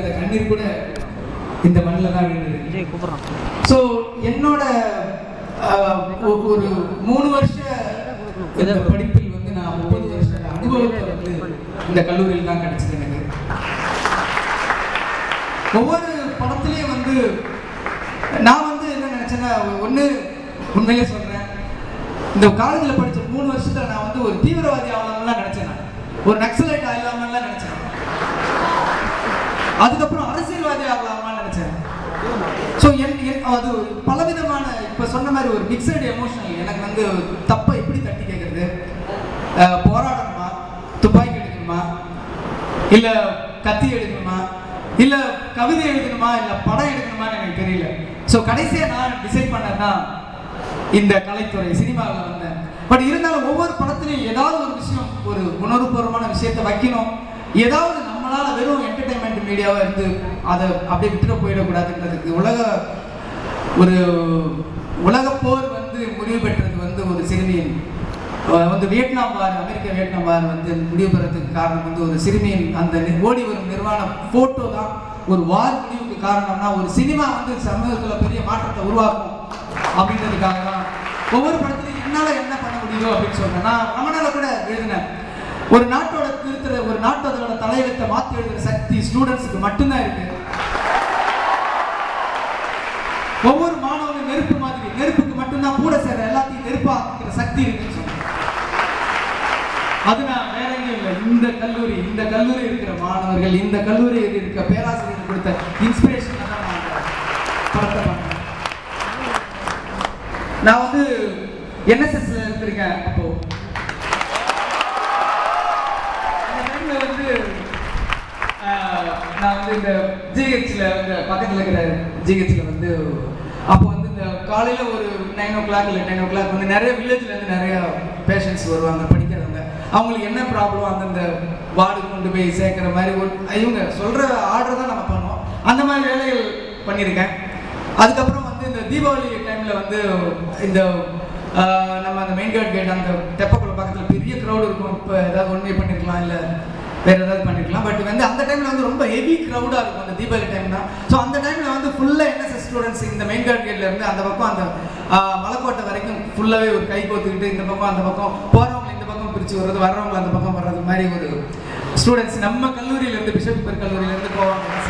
சிந்த கண்ணீர் கூட இந்த மண்ணில் தான் விழுந்தது விஜய் கூப்பிட்றான் ஸோ என்னோட ஆஹ், ஒ- ஒரு மூணு வருஷ இந்த படிப்பில் வந்து நான் முப்பது வருஷ அனுபவத்தை வந்து இந்த கல்லூரியில் தான் கிடைச்சது எனக்கு ஒவ்வொரு படத்துலையும் வந்து நான் வந்து என்ன நினைச்சேன்னா ஒன்று உண்மையிலே சொல்றேன் இந்த காலேஜில் படிச்ச மூணு வருஷத்துல நான் வந்து ஒரு தீவிரவாதி ஆகலாம்லாம் நினைச்சேன் நான் ஒரு நக்சலைட் ஆகலாம்லாம் நினைச்சேன் அதுக்கப்புறம் அரசியல்வாதி ஆகலாமான்னு நினைச்சேன் ஸோ என் என் அது பலவிதமான இப்போ சொன்ன மாதிரி ஒரு மிக்சடு எமோஷனல் எனக்கு வந்து தப்பை எப்படி தட்டி கேட்கறது அஹ், போராடணுமா துப்பாக்கி எடுக்கணுமா இல்லை கத்தி எடுக்கணுமா இல்லை கவிதை எழுதணுமா இல்லை படம் எடுக்கணுமான்னு எனக்கு தெரியல ஸோ கடைசியாக நான் டிசைட் பண்ணதுன்னா இந்த கலைத்துறை சினிமாவில் வந்தேன் பட் இருந்தாலும் ஒவ்வொரு படத்துலையும் ஏதாவது ஒரு விஷயம் ஒரு உணர்வுபூர்வமான விஷயத்தை வைக்கணும் ஏதாவது நம்மளால வெறும் என்டர்டைன்மெண்ட் மீடியாவா இருந்து அதை அப்படியே விட்டுட போயிடக்கூடாதுன்றதுக்கு உலக ஒரு உலக போர் வந்து முடிவு பெற்றது வந்து ஒரு சிறுமியின் அஹ் வந்து வியட்நாம் வார் அமெரிக்க வியட்நாம் வார் வந்து முடிவு பெறதுக்கு காரணம் வந்து ஒரு சிறுமியின் அந்த நி- ஓடி வரும் நிர்வாண போட்டோ தான் ஒரு வார் முடிவுக்கு காரணம்னா ஒரு சினிமா வந்து சமூகத்துல பெரிய மாற்றத்தை உருவாக்கும் அப்படின்றதுக்காக தான் ஒவ்வொரு படத்துலையும் என்னால என்ன பண்ண முடியும் அப்படின்னு சொல்றேன் நான் ரமணால கூட எழுதினேன் ஒரு நாட்டோட திருத்துற ஒரு நாட்டோட தலையெழுத்தை மாத்தி எழுதுற சக்தி ஸ்டூடெண்ட்ஸுக்கு மட்டும்தான் இருக்கு ஒவ்வொரு மாணவனும் நெருப்பு மாதிரி நெருப்புக்கு மட்டும்தான் கூட சேர எல்லாத்தையும் நெருப்பா ஆக்கிக்கிற சக்தி இருக்குன்னு சொன்னேன் அது நான் வேற எங்கேயும் இல்லை இந்த கல்லூரி இந்த கல்லூரி இருக்கிற மாணவர்கள் இந்த கல்லூரியில் இருக்க பேராசிரியர் கொடுத்த இன்ஸ்பிரேஷன் தான் நான் இந்த படத்தை பண்ணேன் நான் வந்து என்எஸ்எஸ்ல இருந்திருக்கேன் அப்போ அந்த டைம்ல வந்து ஆஹ், நான் வந்து இந்த ஜிஹெச்ல வந்து பக்கத்துல இருக்கிற ஜிஹெச்ல வந்து அப்போ வந்து இந்த காலையில ஒரு நைன் ஓ கிளாக் இல்லை டென் ஓ கிளாக் வந்து நிறைய வில்லேஜ்ல இருந்து நிறைய பேஷண்ட்ஸ் வருவாங்க படிக்கிறவங்க அவங்களுக்கு என்ன ப்ராப்ளம் அந்தந்த வார்டு கொண்டு போய் சேர்க்கிற மாதிரி ஒரு இவங்க சொல்ற ஆர்டர் தான் நம்ம பண்ணுவோம் அந்த மாதிரி வேலைகள் பண்ணியிருக்கேன் அதுக்கப்புறம் வந்து இந்த தீபாவளி டைம்ல வந்து இந்த ஆஹ், நம்ம அந்த மெயின் கேட் கேட் அந்த தெப்பக்குளம் பக்கத்துல பெரிய க்ரௌட் இருக்கும் இப்போ ஏதாவது ஒன்றுமே பண்ணிருக்கலாம் இல்லை வேற ஏதாவது பண்ணிருக்கலாம் பட் வந்து அந்த டைம்ல வந்து ரொம்ப ஹெவி க்ரௌடா இருக்கும் அந்த தீபாவளி டைம் தான் ஸோ அந்த டைம்ல வந்து ஃபுல்லா என்எஸ்எஸ் ஸ்டூடெண்ட்ஸ் இந்த மெயின் கேட் கேட்ல இருந்து அந்த பக்கம் அந்த ஆஹ், மலைக்கோட்டை வரைக்கும் ஃபுல்லாவே ஒரு கை கோத்துக்கிட்டு இந்த பக்கம் அந்த பக்கம் போறவங்க இந்த பக்கம் பிரிச்சு வர்றது வர்றவங்க அந்த பக்கம் வர்றது மாதிரி ஒரு ஸ்டூடெண்ட்ஸ் நம்ம கல்லூரியில இருந்து பிஷப் கல்லூரியில இருந்து போவாங்க